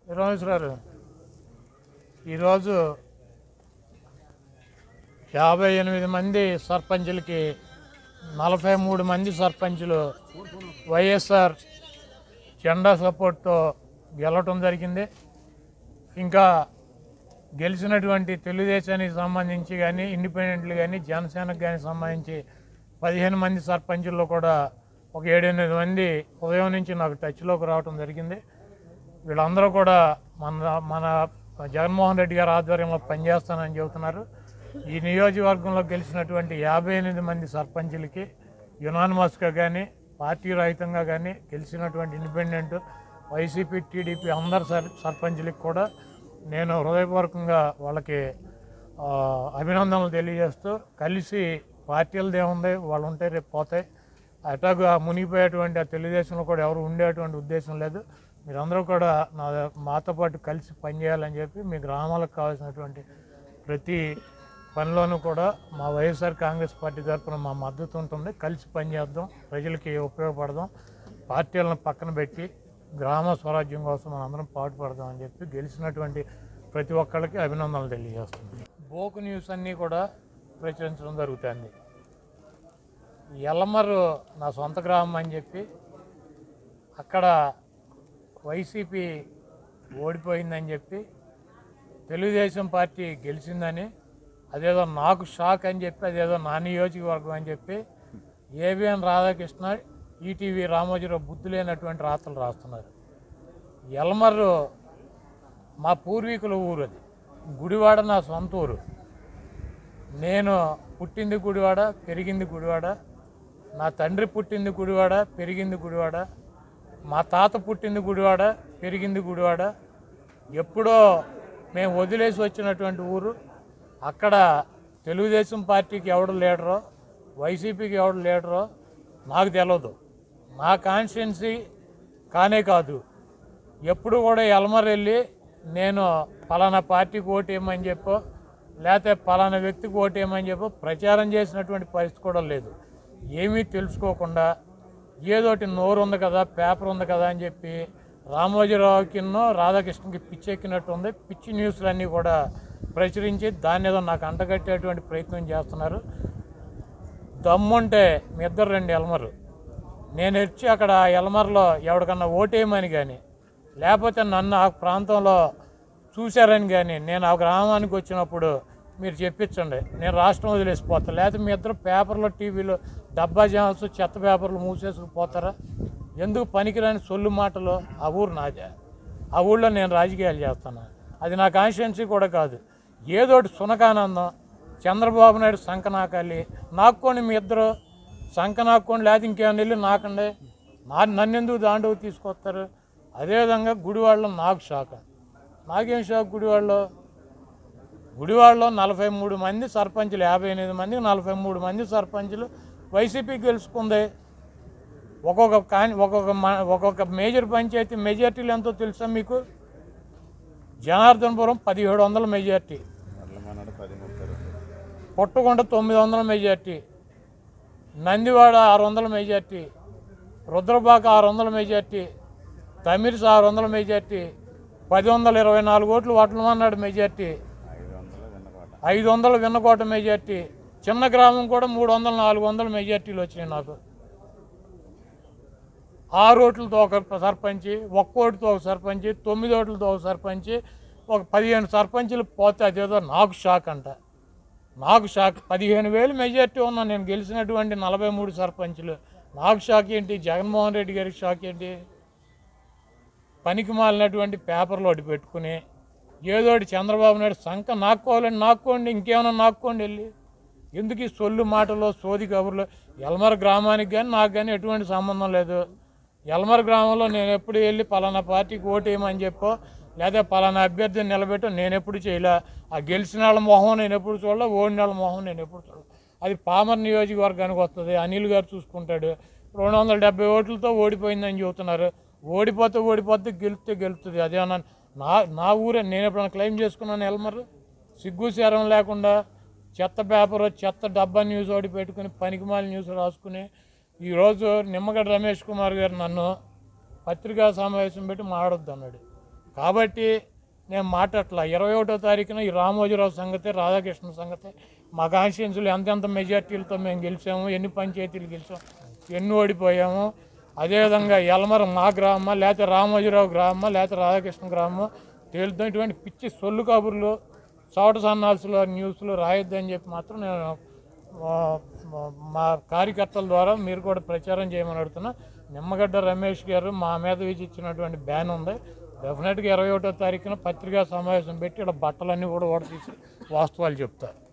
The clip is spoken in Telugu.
రామేశ్వరారు ఈరోజు యాభై ఎనిమిది మంది సర్పంచులకి నలభై మూడు మంది సర్పంచులు వైఎస్ఆర్ జెండా సపోర్ట్తో గెలవటం జరిగింది ఇంకా గెలిచినటువంటి తెలుగుదేశానికి సంబంధించి కానీ ఇండిపెండెంట్లు కానీ జనసేనకు కానీ సంబంధించి పదిహేను మంది సర్పంచుల్లో కూడా ఒక ఏడెనిమిది మంది ఉదయం నుంచి నాకు టచ్లోకి రావటం జరిగింది వీళ్ళందరూ కూడా మన మన జగన్మోహన్ రెడ్డి గారి ఆధ్వర్యంలో పనిచేస్తానని చెబుతున్నారు ఈ నియోజకవర్గంలో గెలిచినటువంటి యాభై ఎనిమిది మంది సర్పంచులకి యునానిమస్గా కానీ పార్టీ రహితంగా కానీ గెలిచినటువంటి ఇండిపెండెంట్ వైసీపీ టీడీపీ అందరు సర్ సర్పంచులకి కూడా నేను హృదయపూర్వకంగా వాళ్ళకి ఆ, అభినందనలు తెలియజేస్తూ కలిసి పార్టీలది ఏముంది వాళ్ళు ఉంటే రేపు పోతాయి అటాగా మునిగిపోయేటువంటి ఆ తెలుగుదేశంలో కూడా ఎవరు ఉండేటువంటి ఉద్దేశం లేదు మీరందరూ కూడా నా మాతో పాటు కలిసి పనిచేయాలని చెప్పి మీ గ్రామాలకు కావాల్సినటువంటి ప్రతి పనిలోనూ కూడా మా వైఎస్ఆర్ కాంగ్రెస్ పార్టీ తరఫున మా మద్దతు ఉంటుంది కలిసి పనిచేద్దాం ప్రజలకి ఉపయోగపడదాం పార్టీలను పక్కన పెట్టి గ్రామ స్వరాజ్యం కోసం మనం అందరం పాటుపడదాం అని చెప్పి గెలిచినటువంటి ప్రతి ఒక్కళ్ళకి అభినందనలు తెలియజేస్తుంది బోకు న్యూస్ అన్నీ కూడా ప్రచురించడం జరుగుతుంది ఎల్లమర్రు నా సొంత గ్రామం అని చెప్పి అక్కడ వైసీపీ ఓడిపోయిందని చెప్పి తెలుగుదేశం పార్టీ గెలిచిందని అదేదో నాకు షాక్ అని చెప్పి అదేదో నా నియోజకవర్గం అని చెప్పి ఏబిఎన్ రాధాకృష్ణ ఈటీవీ రామోజీరావు బుద్ధి లేనటువంటి రాతలు రాస్తున్నారు ఎల్మర్రు మా పూర్వీకుల ఊరు అది గుడివాడ నా సొంత ఊరు నేను పుట్టింది గుడివాడ పెరిగింది గుడివాడ నా తండ్రి పుట్టింది గుడివాడ పెరిగింది గుడివాడ మా తాత పుట్టింది గుడివాడ పెరిగింది గుడివాడ ఎప్పుడో మేము వదిలేసి వచ్చినటువంటి ఊరు అక్కడ తెలుగుదేశం పార్టీకి ఎవడు లీడరో వైసీపీకి ఎవడు లీడరో నాకు తెలియదు నా కాన్స్టిట్యున్సీ కానే కాదు ఎప్పుడు కూడా ఎల్మర్ వెళ్ళి నేను పలానా పార్టీకి ఓటేయమని చెప్పో లేకపోతే పలానా వ్యక్తికి ఓటేయమని చెప్పో ప్రచారం చేసినటువంటి పరిస్థితి కూడా లేదు ఏమీ తెలుసుకోకుండా ఏదోటి నోరు ఉంది కదా పేపర్ ఉంది కదా అని చెప్పి రామోజీరావుకిన్నో రాధాకృష్ణకి పిచ్చెక్కినట్టు ఉంది పిచ్చి న్యూస్లన్నీ కూడా ప్రచురించి దాన్ని ఏదో నాకు అంటగట్టేటువంటి ప్రయత్నం చేస్తున్నారు దమ్ముంటే మీ ఇద్దరు రెండు ఎల్మరు నేను వచ్చి అక్కడ ఎల్మర్లో ఎవరికన్నా ఓటేయమని కానీ లేకపోతే నన్ను ఆ ప్రాంతంలో చూశారని కానీ నేను ఆ గ్రామానికి వచ్చినప్పుడు మీరు చెప్పించండి నేను రాష్ట్రం వదిలేసిపోతాను లేకపోతే మీ ఇద్దరు పేపర్లో టీవీలో డబ్బా జామ్స్ చెత్త పేపర్లు మూసేసుకుపోతారా ఎందుకు పనికిరాని సొల్లు మాటలు ఆ ఊరు నాదే ఆ ఊళ్ళో నేను రాజకీయాలు చేస్తాను అది నా కాన్స్టిట్యున్సీ కూడా కాదు ఏదోటి సునకానందం చంద్రబాబు నాయుడు సంక నాకాలి నాక్కోండి మీ ఇద్దరు సంక నాక్కోండి లేకపోతే ఇంకేమైనా వెళ్ళి నాకండి నా నన్నెందుకు దాండవు తీసుకొస్తారు అదేవిధంగా గుడివాడలో నాకు షాక్ నాకేం షాక్ గుడివాడలో గుడివాడలో నలభై మూడు మంది సర్పంచులు యాభై ఎనిమిది మంది నలభై మూడు మంది సర్పంచులు వైసీపీ గెలుచుకుంది ఒక్కొక్క కాని ఒక్కొక్క మ- ఒక్కొక్క మేజర్ పంచాయతీ మెజార్టీలు ఎంతో తెలుసా మీకు జనార్దనపురం పదిహేడు వందల మెజార్టీ మల్లమన్నాడు పది ముప్పై రెండు పొట్టకొండ తొమ్మిది వందల మెజార్టీ నందివాడ ఆరు వందల మెజార్టీ రుద్రబాక ఆరు వందల మెజార్టీ తమిర్స్ ఆరు వందల మెజార్టీ పది వందల ఇరవై నాలుగు ఓట్లు వడ్లమన్నాడు మెజార్టీ ఐదు వందల వెన్నకోట ఐదు వందల విన్నకోట మెజార్టీ చిన్న గ్రామం కూడా మూడు వందల నాలుగు వందల మెజార్టీలు వచ్చినాయి నాకు ఆరు ఓట్లతో ఒక సర్పంచి ఒక్క ఓటుతో ఒక సర్పంచి తొమ్మిది ఓట్లతో ఒక సర్పంచి ఒక పదిహేను సర్పంచులు పోతే అదేదో నాకు షాక్ అంట నాకు షాక్ పదిహేను వేలు మెజార్టీ ఉన్నా నేను గెలిచినటువంటి నలభై మూడు సర్పంచులు నాకు షాక్ ఏంటి జగన్మోహన్ రెడ్డి గారికి షాక్ ఏంటి పనికి మాలినటువంటి పేపర్లు ఒకటి పెట్టుకుని ఏదోటి చంద్రబాబు నాయుడు సంఖ నాక్కోవాలని నాక్కోండి ఇంకేమైనా నాక్కోండి వెళ్ళి ఎందుకు ఈ సొల్లు మాటలు సోది కబుర్లు ఎల్మర్ గ్రామానికి కానీ నాకు కానీ ఎటువంటి సంబంధం లేదు ఎల్మర్ గ్రామంలో నేను ఎప్పుడు వెళ్ళి పలానా పార్టీకి ఓటేయమని చెప్పో లేదా పలానా అభ్యర్థిని నిలబెట్టో నేను ఎప్పుడు చేయలే ఆ గెలిచిన వాళ్ళ మొహం నేను ఎప్పుడు చూడలే ఓడిన వాళ్ళ మొహం నేను ఎప్పుడు చూడలే అది పామర్ నియోజకవర్గానికి వస్తుంది అనిల్ గారు చూసుకుంటాడు రెండు వందల డెబ్బై ఓట్లతో ఓడిపోయిందని చెబుతున్నారు ఓడిపోతే ఓడిపోతే గెలిస్తే గెలుస్తుంది అదేమన్నా నా నా ఊరే నేను ఎప్పుడైనా క్లెయిమ్ చేసుకున్నాను ఎల్మర్ సిగ్గు శరం లేకుండా చెత్త పేపర్ చెత్త డబ్బా న్యూస్ ఒకటి పెట్టుకుని పనికిమాల న్యూస్ రాసుకుని ఈరోజు నిమ్మగడ్డ రమేష్ కుమార్ గారు నన్ను పత్రికా సమావేశం పెట్టి మాట్లాడొద్దు అన్నాడు కాబట్టి నేను మాట్లాడట్లా ఇరవై ఒకటో తారీఖున ఈ రామోజీరావు సంగతి రాధాకృష్ణ సంగతి మా కాన్స్టిట్యున్సీలో ఎంతెంత మెజార్టీలతో మేము గెలిచాము ఎన్ని పంచాయతీలు గెలిచాము ఎన్ని ఓడిపోయాము అదేవిధంగా ఎలమర మా గ్రామమా లేకపోతే రామోజీరావు గ్రామమా లేకపోతే రాధాకృష్ణ గ్రామమా తేలుతాం ఇటువంటి పిచ్చి సొల్లు కబుర్లు చోట సన్నాల్స్లో న్యూస్లో రాయొద్దని చెప్పి మాత్రం నేను ఆ, మా- మా కార్యకర్తల ద్వారా మీరు కూడా ప్రచారం చేయమని అడుగుతున్నా నిమ్మగడ్డ రమేష్ గారు మా మీద విధి ఇచ్చినటువంటి బ్యాన్ ఉంది డెఫినెట్గా ఇరవై ఒకటో తారీఖున పత్రికా సమావేశం పెట్టి ఇక్కడ బట్టలన్నీ కూడా ఓడ తీసి వాస్తవాలు చెప్తారు